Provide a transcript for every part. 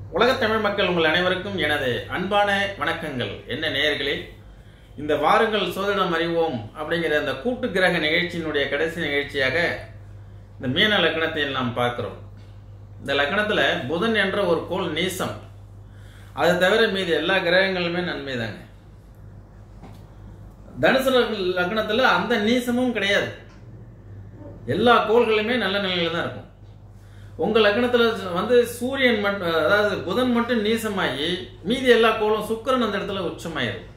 உலகத் தமிழ் மக்கள் உங்கள் அனைவருக்கும் எனது அன்பான வணக்கங்கள் என்ன நேயர்களே இந்த வாருங்கள் சோதனம் அறிவோம் அப்படிங்கிற அந்த கூட்டு கிரக நிகழ்ச்சியினுடைய கடைசி நிகழ்ச்சியாக இந்த மீன லக்னத்தை நாம் பார்க்கிறோம் இந்த லக்னத்துல புதன் என்ற ஒரு கோள் நீசம் அது தவிர மீதி எல்லா கிரகங்களுமே நன்மை தாங்க தனுசு லக்ன- லக்னத்துல அந்த நீசமும் கிடையாது எல்லா கோள்களுமே நல்ல நிலையில தான் இருக்கும் உங்க லக்னத்துல வந்து சூரியன் மட்டும் அதாவது புதன் மட்டும் நீசமாகி மீதி எல்லா கோளும் சுக்கிரன் அந்த இடத்துல உச்சமாயிருக்கும்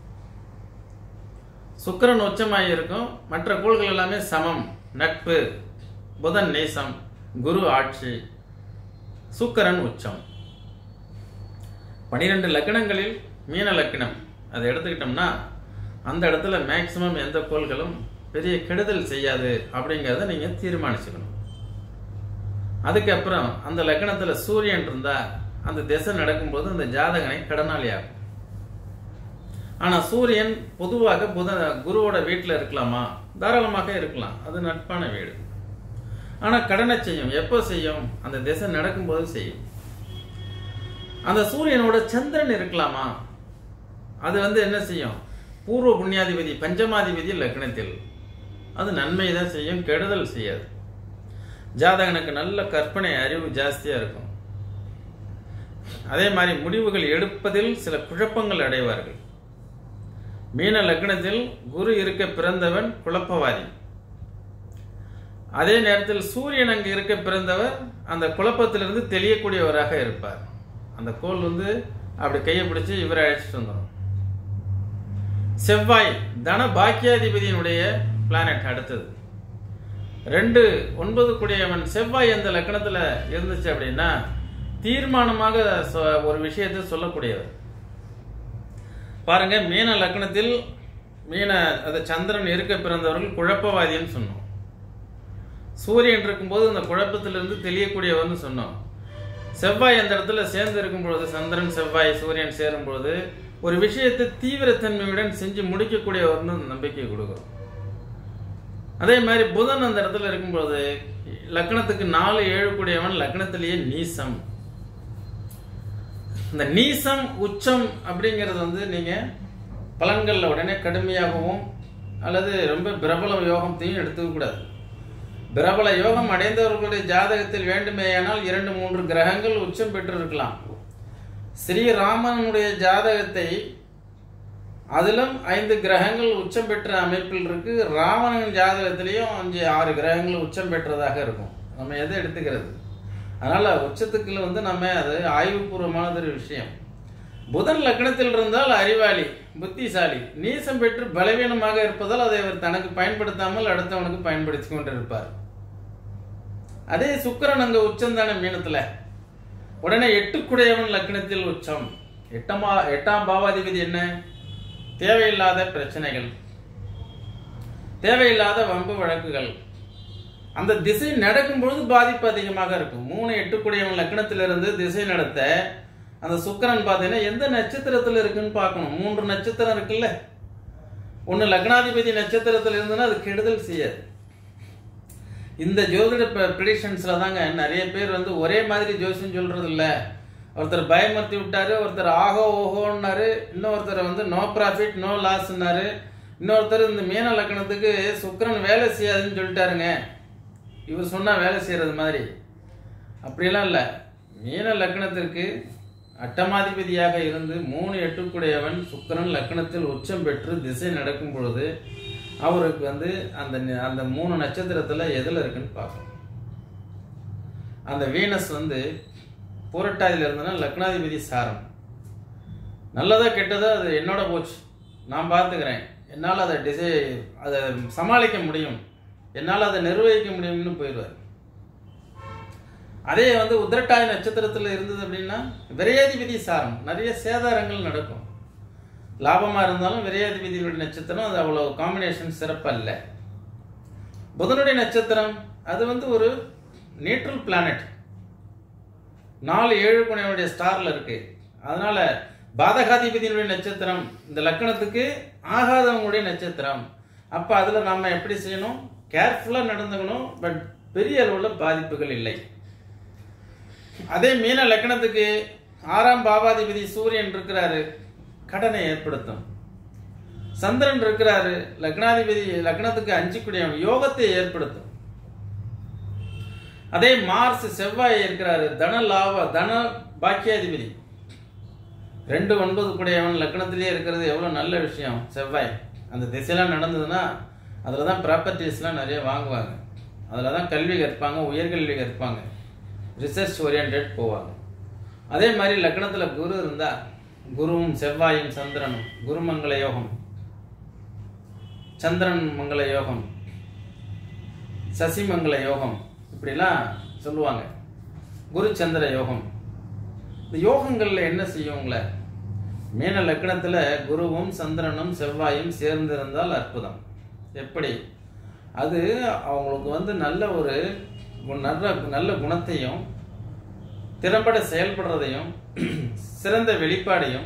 சுக்கிரன் உச்சமாகி இருக்கும் மற்ற கோள்கள் எல்லாமே சமம் நட்பு புதன் நீசம் குரு ஆட்சி சுக்கிரன் உச்சம் பனிரெண்டு லக்னங்களில் மீன லக்னம் அதை எடுத்துக்கிட்டோம்னா அந்த இடத்துல மேக்சிமம் எந்த கோள்களும் பெரிய கெடுதல் செய்யாது அப்படிங்கிறத நீங்க தீர்மானிச்சுக்கணும் அதுக்கப்புறம் அந்த லக்னத்துல சூரியன் இருந்தா அந்த திசை நடக்கும்போது அந்த ஜாதகனை கடனாளி ஆகும் ஆனா சூரியன் பொதுவாக புத குருவோட வீட்டில் இருக்கலாமா தாராளமாக இருக்கலாம் அது நட்பான வீடு ஆனா கடனை செய்யும் எப்போ செய்யும் அந்த திசை நடக்கும்போது செய்யும் அந்த சூரியனோட சந்திரன் இருக்கலாமா அது வந்து என்ன செய்யும் பூர்வ புண்ணியாதிபதி பஞ்சமாதிபதி லக்னத்தில் அது நன்மை தான் செய்யும் கெடுதல் செய்யாது ஜாதகனுக்கு நல்ல கற்பனை அறிவு ஜாஸ்தியா இருக்கும் அதே மாதிரி முடிவுகள் எடுப்பதில் சில குழப்பங்கள் அடைவார்கள் மீன லக்னத்தில் குரு இருக்க பிறந்தவன் குழப்பவாதி அதே நேரத்தில் சூரியன் அங்கு இருக்க பிறந்தவர் அந்த குழப்பத்திலிருந்து தெளியக்கூடியவராக இருப்பார் அந்த கோல் வந்து அப்படி கையை பிடிச்சு இவரை அழைச்சிட்டு வந்துடும் செவ்வாய் தன பாக்கியாதிபதியினுடைய பிளானட் அடுத்தது ரெண்டு ஒன்பது கூடியவன் செவ்வாய் அந்த லக்கணத்துல இருந்துச்சு அப்படின்னா தீர்மானமாக சொ- ஒரு விஷயத்தை சொல்லக்கூடியவர் பாருங்க மீன லக்னத்தில் மீன அது சந்திரன் இருக்க பிறந்தவர்கள் குழப்பவாதின்னு சொன்னோம் சூரியன் இருக்கும்போது அந்த குழப்பத்திலிருந்து தெளியக்கூடியவர்னு சொன்னோம் செவ்வாய் அந்த இடத்துல சேர்ந்து இருக்கும் பொழுது சந்திரன் செவ்வாய் சூரியன் சேரும் பொழுது ஒரு விஷயத்தை தீவிரத்தன்மையுடன் செஞ்சு முடிக்கக்கூடியவர்னு நம்பிக்கை கொடுக்குறோம் அதே மாதிரி புதன் அந்த இடத்துல இருக்கும்போது லக்னத்துக்கு நாலு ஏழு கூடியவன் லக்னத்திலேயே நீசம் இந்த நீசம் உச்சம் அப்படிங்கிறது வந்து நீங்க பலன்கள்ல உடனே கடுமையாகவும் அல்லது ரொம்ப பிரபல யோகத்தையும் எடுத்துக்க கூடாது பிரபல யோகம் அடைந்தவர்களுடைய ஜாதகத்தில் வேண்டுமேயானால் இரண்டு மூன்று கிரகங்கள் உச்சம் பெற்றிருக்கலாம் ஸ்ரீராமனுடைய ஜாதகத்தை அதிலும் ஐந்து கிரகங்கள் உச்சம் பெற்ற அமைப்பில் இருக்கு ராவணன் ஜாதகத்திலையும் அஞ்சு ஆறு கிரகங்கள் உச்சம் பெற்றதாக இருக்கும் நம்ம எதை எடுத்துக்கிறது அதனால உச்சத்துக்குள்ள வந்து நம்ம அது ஆய்வுபூர்வமானது ஒரு விஷயம் புதன் லக்னத்தில் இருந்தால் அறிவாளி புத்திசாலி நீசம் பெற்று பலவீனமாக இருப்பதால் அதை அவர் தனக்கு பயன்படுத்தாமல் அடுத்தவனுக்கு பயன்படுத்தி கொண்டிருப்பார் அதே சுக்கிரன் அங்க உச்சம் தானே மீனத்துல உடனே எட்டுக்குடையவன் லக்னத்தில் உச்சம் எட்டமா எட்டாம் பாவாதிபதி என்ன தேவையில்லாத பிரச்சனைகள் தேவையில்லாத வம்பு வழக்குகள் அந்த திசை நடக்கும் பொழுது பாதிப்பு அதிகமாக இருக்கும் மூணு எட்டுக்குடையவன் லக்னத்திலிருந்து திசை நடத்த அந்த சுக்கிரன் பார்த்தீங்கன்னா எந்த நட்சத்திரத்தில் இருக்குன்னு பார்க்கணும் மூன்று நட்சத்திரம் இருக்குல்ல ஒன்று லக்னாதிபதி நட்சத்திரத்தில் இருந்ததுன்னா அது கெடுதல் செய்யாது இந்த ஜோதிட ப்ரிடிஷன்ஸ்ல தாங்க நிறைய பேர் வந்து ஒரே மாதிரி ஜோசியம் சொல்றது இல்ல ஒருத்தர் பயமுறுத்தி விட்டாரு ஒருத்தர் ஆகோ ஓஹோன்னாரு இன்னொருத்தர் வந்து நோ ப்ராஃபிட் நோ லாஸ்ன்னாரு இன்னொருத்தர் இந்த மீன லக்னத்துக்கு சுக்கிரன் வேலை செய்யாதுன்னு சொல்லிட்டாருங்க இவர் சொன்னா வேலை செய்யறது மாதிரி அப்படியெல்லாம் இல்லை மீன லக்னத்திற்கு அட்டமாதிபதியாக இருந்து மூணு எட்டுக்குடையவன் சுக்கிரன் லக்னத்தில் உச்சம் பெற்று திசை நடக்கும் பொழுது அவருக்கு வந்து அந்த நி- அந்த மூணு நட்சத்திரத்துல எதுல இருக்குன்னு பார்க்கணும் அந்த வீனஸ் வந்து புரட்டாதியில் இருந்ததுன்னா லக்னாதிபதி சாரம் நல்லதா கெட்டதா அது என்னோட போச்சு நான் பார்த்துக்கிறேன் என்னால் அதை டிசை அதை சமாளிக்க முடியும் என்னால் அதை நிர்வகிக்க முடியும்னு போயிடுவார் அதே வந்து உத்திரட்டாதி நட்சத்திரத்தில் இருந்தது அப்படின்னா விரையாதிபதி சாரம் நிறைய சேதாரங்கள் நடக்கும் லாபமாக இருந்தாலும் விரையாதிபதியினுடைய நட்சத்திரம் அது அவ்வளோ காம்பினேஷன் சிறப்பல்ல புதனுடைய நட்சத்திரம் அது வந்து ஒரு நியூட்ரல் பிளானட் நாலு ஏழு குணையுடைய ஸ்டார்ல இருக்கு அதனால பாதகாதிபதியினுடைய நட்சத்திரம் இந்த லக்கணத்துக்கு ஆகாதவங்களுடைய நட்சத்திரம் அப்ப அதுல நாம எப்படி செய்யணும் கேர்ஃபுல்லா நடந்துக்கணும் பட் பெரிய அளவுல பாதிப்புகள் இல்லை அதே மீன லக்கணத்துக்கு ஆறாம் பாவாதிபதி சூரியன் இருக்கிறாரு கடனை ஏற்படுத்தும் சந்திரன் இருக்கிறாரு லக்னாதிபதி லக்னத்துக்கு அஞ்சுக்குடியவன் யோகத்தை ஏற்படுத்தும் அதே மார்ஸ் செவ்வாய் இருக்கிறாரு தன லாப தன பாக்கியாதிபதி ரெண்டு ஒன்பது கூடியவன் லக்னத்திலேயே இருக்கிறது எவ்வளோ நல்ல விஷயம் செவ்வாய் அந்த திசையெல்லாம் நடந்ததுன்னா அதில் தான் ப்ராப்பர்ட்டிஸ்லாம் நிறைய வாங்குவாங்க அதில் தான் கல்வி கற்பாங்க உயர்கல்வி கற்பாங்க ரிசர்ச் ஓரியன்ட் போவாங்க அதே மாதிரி லக்னத்தில் குரு இருந்தால் குருவும் செவ்வாயும் சந்திரனும் குருமங்கள யோகம் சந்திரன் மங்கள யோகம் சசிமங்கள யோகம் இப்படிலாம் சொல்லுவாங்க குரு சந்திர யோகம் இந்த யோகங்களில் என்ன செய்யும் உங்களை மீன லக்னத்தில் குருவும் சந்திரனும் செவ்வாயும் சேர்ந்து இருந்தால் அற்புதம் எப்படி அது அவங்களுக்கு வந்து நல்ல ஒரு கு- நல்ல நல்ல குணத்தையும் திறம்பட செயல்படுறதையும் சிறந்த வெளிப்பாடையும்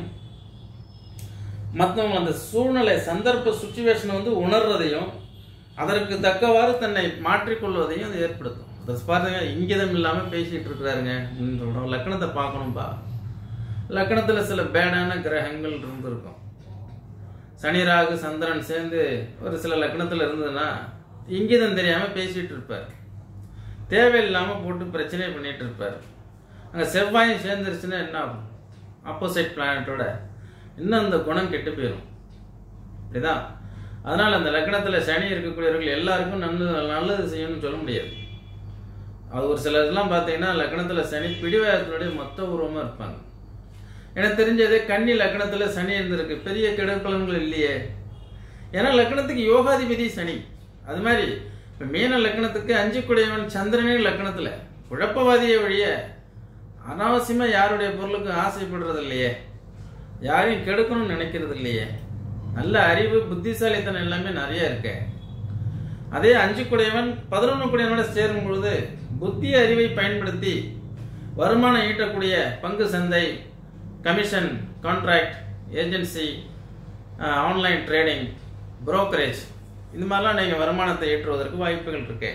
மற்றவங்க அந்த சூழ்நிலை சந்தர்ப்ப சுச்சுவேஷனை வந்து உணர்றதையும் அதற்கு தக்கவாறு தன்னை மாற்றிக்கொள்வதையும் அது ஏற்படுத்தும் அதை பாருங்க இங்கிதம் இல்லாமல் பேசிட்டு இருக்கிறாருங்க ம், சொல்றோம். லக்னத்தை பார்க்கணும்பா லக்னத்தில் சில பேடான கிரகங்கள் இருந்திருக்கும் சனி ராகு சந்திரன் சேர்ந்து ஒரு சில லக்னத்தில் இருந்ததுன்னா இங்கிதம் தெரியாமல் பேசிட்டு இருப்பார் தேவையில்லாமல் போட்டு பிரச்சனை பண்ணிட்டு இருப்பார் அங்கே செவ்வாயும் சேர்ந்துருச்சுன்னா என்ன ஆகும் ஆப்போசிட் பிளானட்டோட இன்னும் அந்த குணம் கெட்டு போயிடும் இப்படிதான் அதனால் அந்த லக்னத்தில் சனி இருக்கக்கூடியவர்கள் எல்லாருக்கும் நல்லது நல்லது செய்யணும்னு சொல்ல முடியாது அது ஒரு சிலர்லாம் பார்த்தீங்கன்னா லக்னத்தில் சனி பிடிவாதத்தினுடைய மொத்த உருவமாக இருப்பாங்க எனக்கு தெரிஞ்சது கன்னி லக்னத்தில் சனி இருந்திருக்கு பெரிய கெடுப்பலன்கள் இல்லையே ஏன்னா லக்னத்துக்கு யோகாதிபதி சனி அது மாதிரி இப்போ மீன லக்னத்துக்கு அஞ்சு குடையவன் சந்திரனே லக்னத்தில் குழப்பவாதிய வழிய அனாவசியமாக யாருடைய பொருளுக்கும் ஆசைப்படுறது இல்லையே யாரையும் கெடுக்கணும்னு நினைக்கிறது இல்லையே நல்ல அறிவு புத்திசாலித்தனம் எல்லாமே நிறைய இருக்கு அதே அஞ்சு குடையவன் பதினொன்று குடையவனோட சேரும் பொழுது புத்தி அறிவை பயன்படுத்தி வருமானம் ஈட்டக்கூடிய பங்கு சந்தை commission contract agency online trading brokerage இந்த மாதிரிலாம் நீங்கள் வருமானத்தை ஈட்டுவதற்கு வாய்ப்புகள் இருக்கு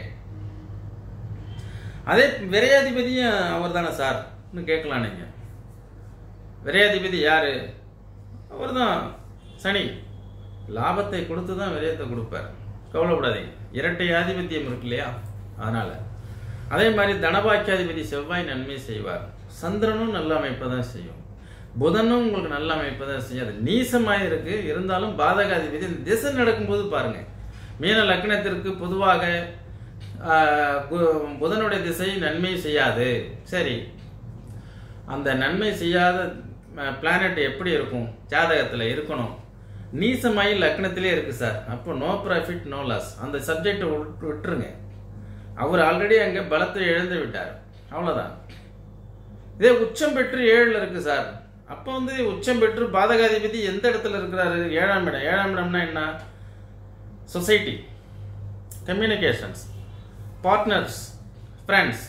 அதே விரையாதிபதியும் அவர் தானே சார்னு கேட்கலாம் நீங்கள் விரையாதிபதி யாரு அவர் தான் சனி லாபத்தை கொடுத்து தான் விரயத்தை கொடுப்பார் கவலைப்படாதீங்க இரட்டை ஆதிபத்தியம் இருக்கு இல்லையா அதனால அதே மாதிரி தனபாக்கியாதிபதி செவ்வாய் நன்மை செய்வார் சந்திரனும் நல்ல அமைப்பை தான் செய்யும் புதனும் உங்களுக்கு நல்ல அமைப்பை தான் செய்யும் அது நீசமாக இருக்கு இருந்தாலும் பாதகாதிபதி இந்த திசை நடக்கும்போது பாருங்க மீன லக்னத்திற்கு பொதுவாக ஆஹ், கு- புதனுடைய திசை நன்மை செய்யாது சரி அந்த நன்மை செய்யாத பிளானட் எப்படி இருக்கும் ஜாதகத்தில் இருக்கணும் நீசமாயி லக்னத்திலே இருக்கு சார் அப்போ நோ ப்ராஃபிட் நோ லாஸ் அந்த சப்ஜெக்டை விட்டுருங்க அவர் ஆல்ரெடி அங்கே பலத்தை இழந்து விட்டார் அவ்வளோதான் இதே உச்சம் பெற்று ஏழில் இருக்கு சார் அப்போ வந்து உச்சம் பெற்று பாதகாதிபதி எந்த இடத்துல இருக்கிறாரு ஏழாம் இடம் ஏழாம் இடம்னா என்ன சொசைட்டி கம்யூனிகேஷன்ஸ் பார்ட்னர்ஸ் ஃப்ரெண்ட்ஸ்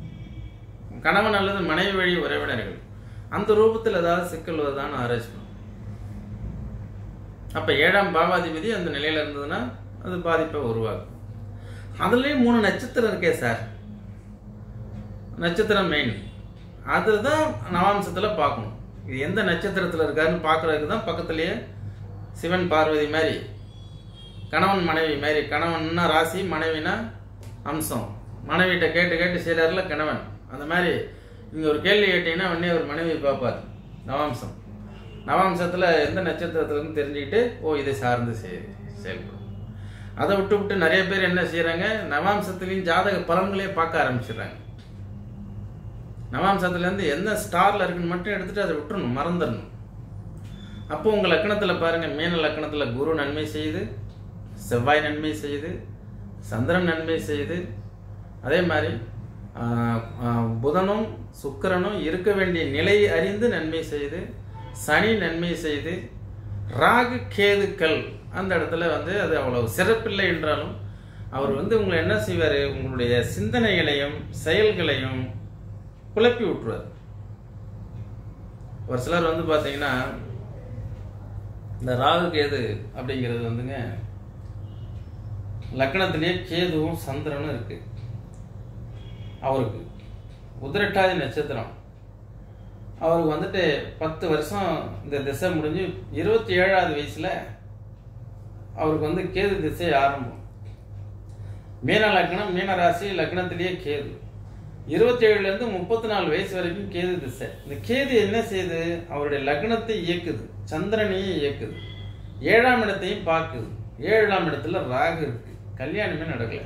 கணவன் அல்லது மனைவி வழி உறவினர்கள் அந்த ரூபத்தில் ஏதாவது சிக்கல் வருதான்னு ஆராய்ச்சி பண்ணும் அப்போ ஏழாம் பாவாதிபதி அந்த நிலையில் இருந்ததுன்னா அது பாதிப்பை உருவாக்கும் அதுலேயும் மூணு நட்சத்திரம் இருக்கே சார் நட்சத்திரம் மெயின் அதுதான் நவாம்சத்தில் பார்க்கணும் இது எந்த நட்சத்திரத்தில் இருக்காருன்னு பார்க்கறதுக்கு தான் பக்கத்துலேயே சிவன் பார்வதி மாதிரி கணவன் மனைவி மாதிரி கணவன்னா ராசி மனைவினா அம்சம் மனைவிட்ட கேட்டு கேட்டு செய்கிறாருல கணவன் அந்த மாதிரி நீங்கள் ஒரு கேள்வி கேட்டீங்கன்னா உடனே ஒரு மனைவி பார்ப்பார் நவாம்சம் நவாம்சத்தில் எந்த நட்சத்திரத்துலன்னு தெரிஞ்சுக்கிட்டு ஓ இதை சார்ந்து செய் செயல்படும் அதை விட்டு விட்டு நிறைய பேர் என்ன செய்கிறாங்க நவாம்சத்துலேயும் ஜாதக பலன்களே பார்க்க ஆரம்பிச்சிடுறாங்க நவாம்சத்துலேருந்து எந்த ஸ்டாரில் இருக்குன்னு மட்டும் எடுத்துட்டு அதை விட்டுறணும் மறந்துடணும் அப்போ உங்கள் லக்கணத்தில் பாருங்கள் மீன லக்கணத்தில் குரு நன்மை செய்யுது செவ்வாய் நன்மை செய்யுது சந்திரன் நன்மை செய்யுது அதே மாதிரி ஆஹ், ஆஹ், புதனும் சுக்கிரனும் இருக்க வேண்டிய நிலை அறிந்து நன்மை செய்து சனி நன்மை செய்து ராகு கேதுக்கள் அந்த இடத்துல வந்து அது அவ்வளவு சிறப்பில்லை என்றாலும் அவர் வந்து உங்களை என்ன செய்வார் உங்களுடைய சிந்தனைகளையும் செயல்களையும் குழப்பி விட்டுருவார் ஒரு சிலர் வந்து பார்த்தீங்கன்னா இந்த ராகு கேது அப்படிங்கிறது வந்துங்க லக்னத்திலேயே கேதுவும் சந்திரனும் இருக்கு அவருக்கு உதிரட்டாதி நட்சத்திரம் அவருக்கு வந்துட்டு பத்து வருஷம் இந்த திசை முடிஞ்சு இருபத்தி ஏழாவது வயசுல அவருக்கு வந்து கேது திசை ஆரம்பம் மீன லக்னம் மீன ராசி லக்னத்திலேயே கேது இருபத்தி ஏழுல இருந்து முப்பத்தி நாலு வயசு வரைக்கும் கேது திசை இந்த கேது என்ன செய்யுது அவருடைய லக்னத்தை இயக்குது சந்திரனையும் இயக்குது ஏழாம் இடத்தையும் பார்க்குது ஏழாம் இடத்துல ராகு இருக்கு கல்யாணமே நடக்கல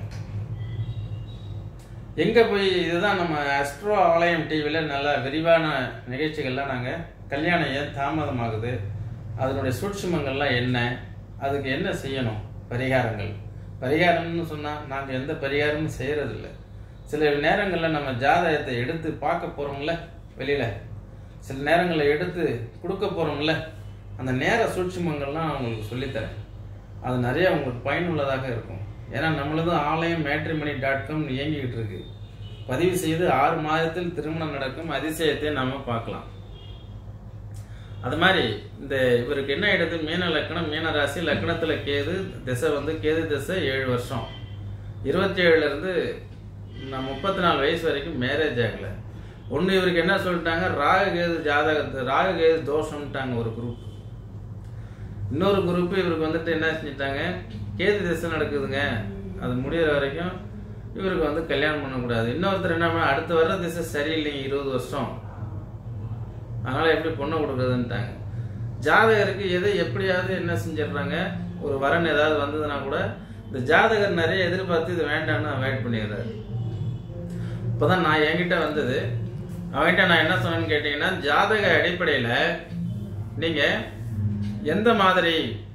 எங்க போய் இதுதான் நம்ம அஸ்ட்ரோ ஆலயம் டிவியில் நல்ல விரிவான நிகழ்ச்சிகள்லாம் நாங்கள் கல்யாணம் ஏன் தாமதமாகுது அதனுடைய சூட்சுமங்கள்லாம் என்ன அதுக்கு என்ன செய்யணும் பரிகாரங்கள் பரிகாரம்னு சொன்னால் நாங்கள் எந்த பரிகாரமும் செய்யறதில்ல சில நேரங்களில் நம்ம ஜாதகத்தை எடுத்து பார்க்க போகிறோம்ல வெளியில் சில நேரங்களில் எடுத்து கொடுக்க போகிறோம்ல அந்த நேர சூட்சுமங்கள்லாம் உங்களுக்கு சொல்லித்தரேன் அது நிறைய உங்களுக்கு பயனுள்ளதாக இருக்கும் ஏன்னா நம்மளதும் ஆலயம் மேட்ரிமணி டாட் காம் இயங்கிக்கிட்டு இருக்கு பதிவு செய்து ஆறு மாதத்தில் திருமணம் நடக்கும் அதிசயத்தை நாம பார்க்கலாம் அது மாதிரி இந்த இவருக்கு என்ன ஆயிடுது மீன லக்னம் மீன ராசி லக்னத்துல கேது திசை வந்து கேது திசை ஏழு வருஷம் இருபத்தி ஏழுல இருந்து நான் முப்பத்தி நாலு வயசு வரைக்கும் மேரேஜ் ஆகல ஒன்று இவருக்கு என்ன சொல்லிட்டாங்க ராகு கேது ஜாதகத்து ராகு கேது தோஷம்ட்டாங்க ஒரு குரூப் இன்னொரு குரூப் இவருக்கு வந்துட்டு என்ன செஞ்சிட்டாங்க கேது திசை நடக்குதுங்க அது முடியிற வரைக்கும் இவருக்கு வந்து கல்யாணம் பண்ணக்கூடாது இன்னொருத்தர் என்ன பண்ண, அடுத்து வர்ற திசை சரியில்லைங்க இருபது வருஷம் அதனால எப்படி பொண்ணை கொடுக்குறதுன்ட்டாங்க ஜாதகருக்கு எதை எப்படியாவது என்ன செஞ்சிடுறாங்க ஒரு வரன் ஏதாவது வந்ததுன்னா கூட இந்த ஜாதகர் நிறைய எதிர்பார்த்து இது வேண்டாம்னு அவாய்ட் பண்ணிடுறாரு இப்போதான் நான் என்கிட்ட வந்தது அவன்கிட்ட நான் என்ன சொன்னேன்னு கேட்டீங்கன்னா ஜாதக அடிப்படையில் நீங்க எந்த மாதிரி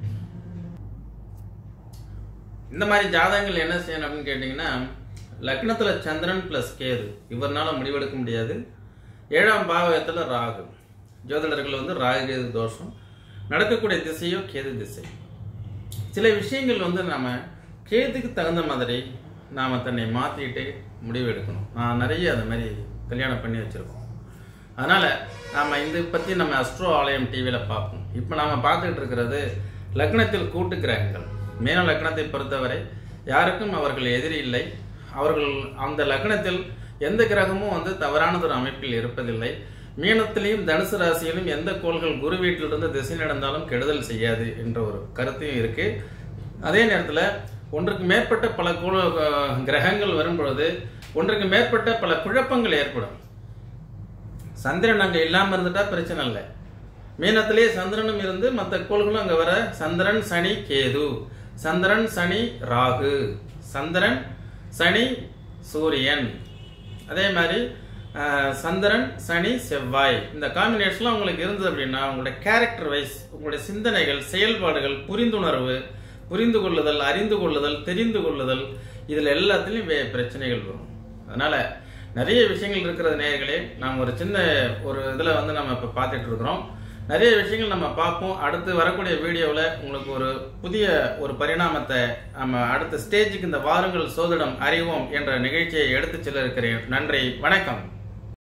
இந்த மாதிரி ஜாதகங்கள் என்ன செய்யணும் அப்படின்னு கேட்டிங்கன்னா லக்னத்துல சந்திரன் பிளஸ் கேது இவர்னால முடிவெடுக்க முடியாது ஏழாம் பாவகத்துல ராகு ஜோதிடர்கள் வந்து ராகு கேது தோஷம் நடக்கக்கூடிய திசையோ கேது திசை சில விஷயங்கள் வந்து நாம கேதுக்கு தகுந்த மாதிரி நாம தன்னை மாத்திட்டு முடிவு எடுக்கணும் நான் நிறைய அந்த மாதிரி கல்யாணம் பண்ணி வச்சிருக்கோம் அதனால நாம இந்த பத்தி நம்ம அஸ்ட்ரோ ஆலயம் டிவியில பார்ப்போம் இப்போ நாம பார்த்துக்கிட்டு இருக்கிறது லக்னத்தில் கூட்டு கிரகங்கள் மீன லக்னத்தை பொறுத்தவரை யாருக்கும் அவர்கள் எதிரி இல்லை அவர்கள் அந்த லக்னத்தில் எந்த கிரகமும் வந்து தவறானதொரு அமைப்பில் இருப்பதில்லை மீனத்திலையும் தனுசு ராசியிலும் எந்த கோள்கள் குரு வீட்டிலிருந்து திசை நடந்தாலும் கெடுதல் செய்யாது என்ற ஒரு கருத்தையும் இருக்கு அதே நேரத்தில் ஒன்றுக்கு மேற்பட்ட பல கோள் அஹ், கிரகங்கள் வரும் பொழுது ஒன்றுக்கு மேற்பட்ட பல குழப்பங்கள் ஏற்படும் சந்திரன் அங்க இல்லாம இருந்துட்டா பிரச்சனை இல்லை மீனத்திலே சந்திரனும் இருந்து மற்ற கோள்களும் அங்க வர சந்திரன் சனி கேது சந்திரன் சனி ராகு சந்திரன் சனி சூரியன் அதே மாதிரி அஹ், சந்திரன் சனி செவ்வாய் இந்த காம்பினேஷன்லாம் உங்களுக்கு இருந்தது அப்படின்னா உங்களுடைய கேரக்டர் வைஸ் உங்களுடைய சிந்தனைகள் செயல்பாடுகள் புரிந்துணர்வு புரிந்து கொள்ளுதல் அறிந்து கொள்ளுதல் தெரிந்து கொள்ளுதல் இதுல எல்லாத்துலயும் வே- பிரச்சனைகள் வரும் அதனால நிறைய விஷயங்கள் இருக்கிறது நேயர்களே நாம் ஒரு சின்ன ஒரு இதுல வந்து நம்ம இப்ப பார்த்துட்டு இருக்கிறோம் நிறைய விஷயங்கள் நம்ம பார்ப்போம் அடுத்து வரக்கூடிய வீடியோவில் உங்களுக்கு ஒரு புதிய ஒரு பரிணாமத்தை நம்ம அடுத்த ஸ்டேஜுக்கு இந்த வாருங்கள் சோதிடம் அறிவோம் என்ற நிகழ்ச்சியை எடுத்துச் செல்ல இருக்கிறேன் நன்றி வணக்கம்